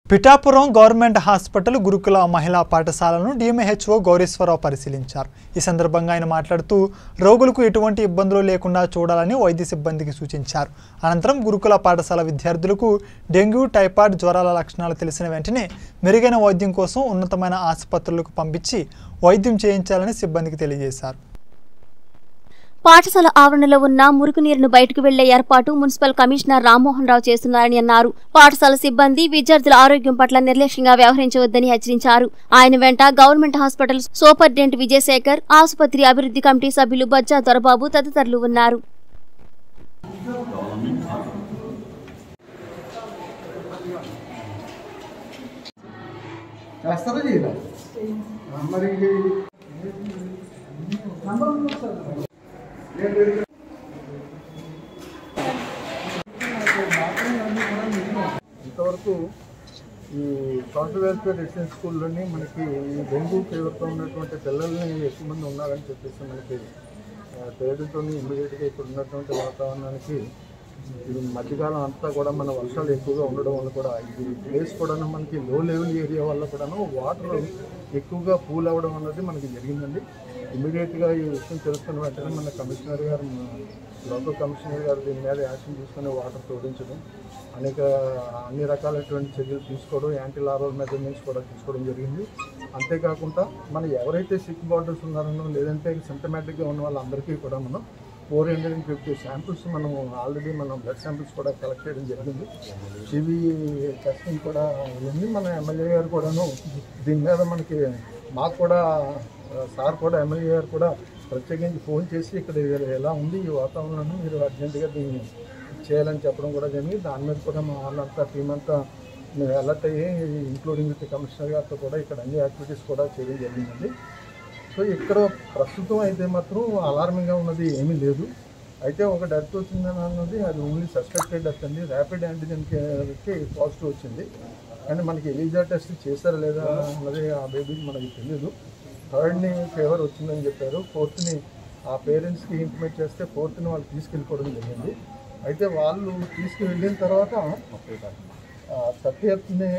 Pithapuram government hospital గురుకుల మహిళా పాఠశాలను డిఎంహెచ్ఓ గౌరీశ్వరరావు పరిశీలించారు ఈ సందర్భంగా ఆయన మాట్లాడుతూ రోగులకు ఎటువంటి ఇబ్బందులు లేకుండా చూడాలని వైద్య సిబ్బందికి సూచించారు అనంతరం గురుకుల పాఠశాల విద్యార్థులకు డెంగ్యూ టైఫాయిడ్ జ్వరాల లక్షణాలు తెలిసిన వెంటనే మెరుగైన వైద్యం కోసం ఉన్నతమైన ఆసుపత్రులకు పంపించి వైద్యం చేయించాలని సిబ్బందికి తెలియజేశారు పాఠశాల ఆవరణలో ఉన్న మురుకు నీరును బయటకు వెళ్లే ఏర్పాటు మున్సిపల్ కమిషనర్ రామ్మోహన్ రావు చేస్తున్నారని అన్నారు పాఠశాల సిబ్బంది విద్యార్థుల ఆరోగ్యం పట్ల నిర్లక్ష్యంగా వ్యవహరించవద్దని హెచ్చరించారు ఆయన వెంట గవర్నమెంట్ హాస్పిటల్ సూపరింటెండెంట్ విజయశేఖర్ ఆసుపత్రి అభివృద్ధి కమిటీ సభ్యులు బజ్జా దొరబాబు తదితరులు ఉన్నారు చేస్తారా చేయరా మరి ఇంతవరకు ఈ సోషల్ వెల్ఫేర్ రెసిడెన్స్ స్కూల్లోని మనకి ఈ డెంగ్యూ ఫీవర్తో ఉన్నటువంటి పిల్లల్ని ఎక్కువ మంది ఉన్నారని చెప్పేసి మనకి తెలియడంతో ఇమీడియట్గా ఇప్పుడు ఉన్నటువంటి వాతావరణానికి ఇది మధ్యకాలం అంతా కూడా మన వర్షాలు ఎక్కువగా ఉండడం వల్ల కూడా ఇది ప్లేస్ కూడా మనకి లో లెవెల్ ఏరియా వల్ల కూడాను వాటర్ ఎక్కువగా పూల్ అవ్వడం అన్నది మనకి జరిగిందండి ఇమీడియట్గా ఈ విషయం తెలుసుకున్న వెంటనే మన కమిషనర్ గారు లోకల్ కమిషనర్ గారు దీని మీద యాక్షన్ తీసుకుని వాటర్ తోడించడం అనేక అన్ని రకాలైనటువంటి చర్యలు తీసుకోవడం యాంటీ లార్వల్ మెజర్మెంట్స్ కూడా తీసుకోవడం జరిగింది అంతేకాకుండా మన ఎవరైతే సిక్ బార్డర్స్ ఉన్నారనో లేదంటే సిమ్టమాటిక్గా ఉన్న వాళ్ళందరికీ కూడా మనం four hundred and fifty samples మనం ఆల్రెడీ మనం బ్లడ్ శాంపిల్స్ కూడా కలెక్ట్ చేయడం జరిగింది సివి టెస్టింగ్ కూడా ఉంది మన ఎమ్మెల్యే గారు కూడాను దీని మీద మనకి మాకు కూడా ఆ, సార్ కూడా ఎమ్మెల్యే గారు కూడా ప్రత్యేకించి ఫోన్ చేసి ఇక్కడ ఇది ఎలా ఉంది ఈ వాతావరణాన్ని మీరు అర్జెంటుగా దీన్ని చేయాలని చెప్పడం కూడా జరిగింది దాని మీద కూడా మా వాళ్ళంతా టీం అంతా మేము అలర్ట్ అయ్యి ఇంక్లూడింగ్ విత్ కమిషనర్ గారితో కూడా ఇక్కడ అన్ని యాక్టివిటీస్ కూడా చేయడం జరిగిందండి సో ఇక్కడ ప్రస్తుతం అయితే మాత్రం అలార్మింగ్గా ఉన్నది ఏమీ లేదు అయితే ఒక డెత్ వచ్చిందని అన్నది అది ఓన్లీ సస్పెక్టెడ్ డెత్ అండి ర్యాపిడ్ యాంటీజెన్కి పాజిటివ్ వచ్చింది అండ్ మనకి ఎలిజా టెస్ట్ చేశారా లేదా అన్నది ఆ బేబీకి మనకి తెలియదు థర్డ్ని ఫీవర్ వచ్చిందని చెప్పారు ఫోర్త్ని ఆ పేరెంట్స్కి ఇంటిమేట్ చేస్తే ఫోర్త్ని వాళ్ళు తీసుకెళ్ళిపోవడం జరిగింది అయితే వాళ్ళు తీసుకువెళ్ళిన తర్వాత థర్టీ ఎయిత్ని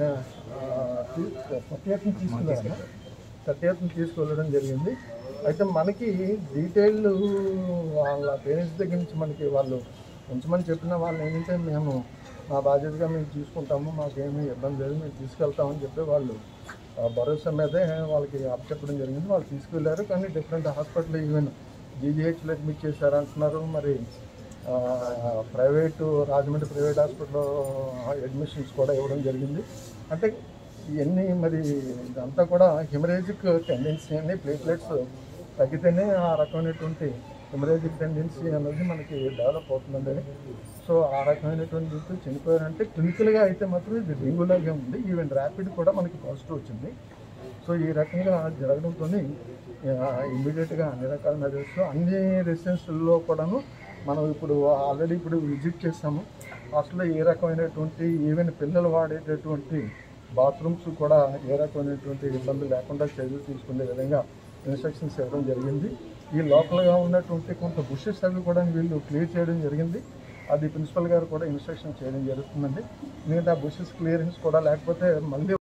థర్టీ ఎయిత్ని తీసుకెళ్ళారు థర్టీ ఎయిత్ని తీసుకెళ్ళడం జరిగింది అయితే మనకి డీటెయిల్ వాళ్ళ పేరెంట్స్ దగ్గర నుంచి మనకి వాళ్ళు ఉంచమని చెప్పిన వాళ్ళు ఏంటంటే మేము మా బాధ్యతగా మేము తీసుకుంటాము మాకేమీ ఇబ్బంది లేదు మేము తీసుకెళ్తామని చెప్పి వాళ్ళు ఆ భరోసా మీదే వాళ్ళకి అప్పచెప్పడం జరిగింది వాళ్ళు తీసుకెళ్లారు కానీ డిఫరెంట్ హాస్పిటల్ ఈవెన్ జీజీహెచ్లో అడ్మిట్ చేశారు అంటున్నారు మరి ఆ, ప్రైవేటు రాజమండ్రి ప్రైవేట్ హాస్పిటల్లో అడ్మిషన్స్ కూడా ఇవ్వడం జరిగింది అంటే ఇవన్నీ మరి ఇదంతా కూడా హిమరేజిక్ టెండెన్సీ అని ప్లేట్లెట్స్ తగ్గితేనే ఆ రకమైనటువంటి హిమరేజిక్ టెండెన్సీ అనేది మనకి డెవలప్ అవుతుందండి సో ఆ రకమైనటువంటి వ్యక్తులు చనిపోయారంటే క్లినికల్గా అయితే మాత్రం ఇది డెంగ్యూలాగే ఉంది ఈవెన్ ర్యాపిడ్ కూడా మనకి పాజిటివ్ వచ్చింది సో ఈ రకంగా జరగడంతో ఇమ్మీడియట్గా అన్ని రకాల మెజర్స్ అన్ని రెసిడెన్స్లో కూడాను మనం ఇప్పుడు ఆల్రెడీ ఇప్పుడు విజిట్ చేసాము హాస్టల్లో ఏ రకమైనటువంటి ఈవెన్ పిల్లలు వాడేటటువంటి బాత్రూమ్స్ కూడా ఏ రకమైనటువంటి ఇబ్బంది లేకుండా చర్యలు తీసుకునే విధంగా ఇన్స్ట్రక్షన్స్ ఇవ్వడం జరిగింది ఈ లోకల్గా ఉన్నటువంటి కొంత బుషెస్ అవి కూడా వీళ్ళు క్లియర్ చేయడం జరిగింది అది ప్రిన్సిపల్ గారు కూడా ఇన్స్ట్రక్షన్ చేయడం జరుగుతుందండి మిగతా బుషెస్ క్లియరెన్స్ కూడా లేకపోతే మళ్ళీ